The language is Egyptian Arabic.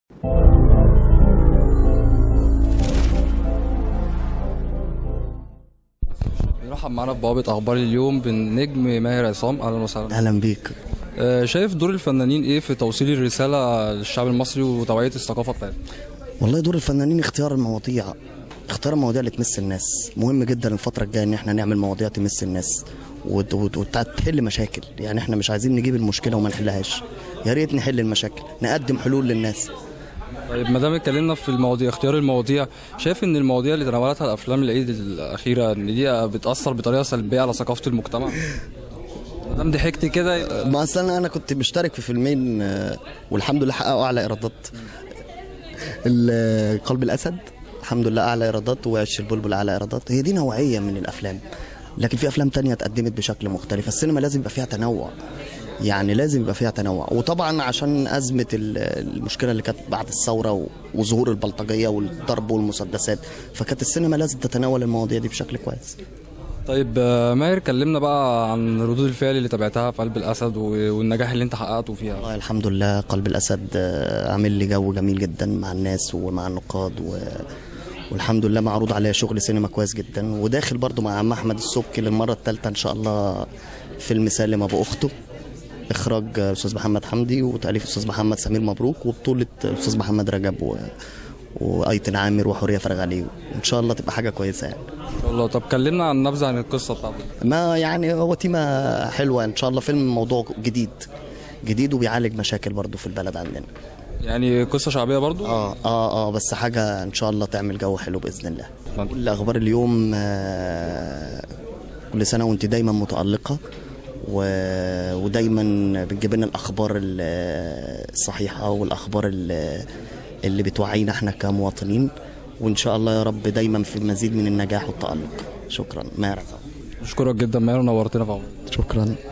بنرحب معانا في بوابة أخبار اليوم بالنجم ماهر عصام أهلا وسهلا اهلا بيك آه، شايف دور الفنانين إيه في توصيل الرسالة للشعب المصري وتوعية الثقافة بتاعتنا والله دور الفنانين اختيار المواضيع اختيار المواضيع اللي تمس الناس مهم جدا الفترة الجاية ان احنا نعمل مواضيع تمس الناس وت- وت- وتحل مشاكل يعني احنا مش عايزين نجيب المشكلة وما نحلهاش يا ريت نحل المشاكل نقدم حلول للناس طيب ما دام اتكلمنا في المواضيع اختيار المواضيع شايف إن المواضيع اللي تناولتها الأفلام العيد الأخيرة إن دي بتأثر بطريقة سلبية على ثقافة المجتمع؟ ما دام ضحكت كده يبقى- ما اصل انا كنت مشترك في فيلمين آه، والحمد لله حققوا اعلى ايرادات ال- قلب الاسد الحمد لله اعلى ايرادات وعش البلبل اعلى ايرادات هي دي نوعيه من الافلام لكن في افلام تانية اتقدمت بشكل مختلف السينما لازم يبقى فيها تنوع يعني لازم يبقى فيها تنوع وطبعا عشان ازمه ال- المشكله اللي كانت بعد الثوره و- وظهور البلطجيه والضرب والمسدسات فكانت السينما لازم تتناول المواضيع دي بشكل كويس طيب آه، ماهر كلمنا بقى عن ردود الفعل اللي تابعتها في قلب الأسد و- والنجاح اللي أنت حققته فيها والله الحمد لله قلب الاسد آه، عامل لي جو جميل جدا مع الناس ومع النقاد و... والحمد لله معروض عليا شغل سينما كويس جدا وداخل برضو مع عم احمد السبكي للمره الثالثه ان شاء الله فيلم سالم ابو اخته اخراج آه، الاستاذ محمد حمدي وتاليف الاستاذ محمد سمير مبروك وبطوله الاستاذ محمد رجب و... وايتن عامر وحوريه فرغلي وان شاء الله تبقى حاجه كويسه يعني إن شاء الله طب كلمنا عن نبذة عن القصة بتاعته ما يعني هو تيمة حلوة إن شاء الله فيلم موضوع جديد جديد وبيعالج مشاكل برضو في البلد عندنا يعني قصة شعبية برضو اه اه اه بس حاجة إن شاء الله تعمل جو حلو بإذن الله كل أخبار اليوم آه كل سنة وأنت دايما متألقة و... ودايما بتجيب لنا الأخبار ال- الصحيحة والأخبار ال- اللي بتوعينا احنا كمواطنين وإن شاء الله يا رب دايما في مزيد من النجاح والتألق شكرا ماهر عصام. بشكرك جدا ماهر ونورتنا في عمرك شكرا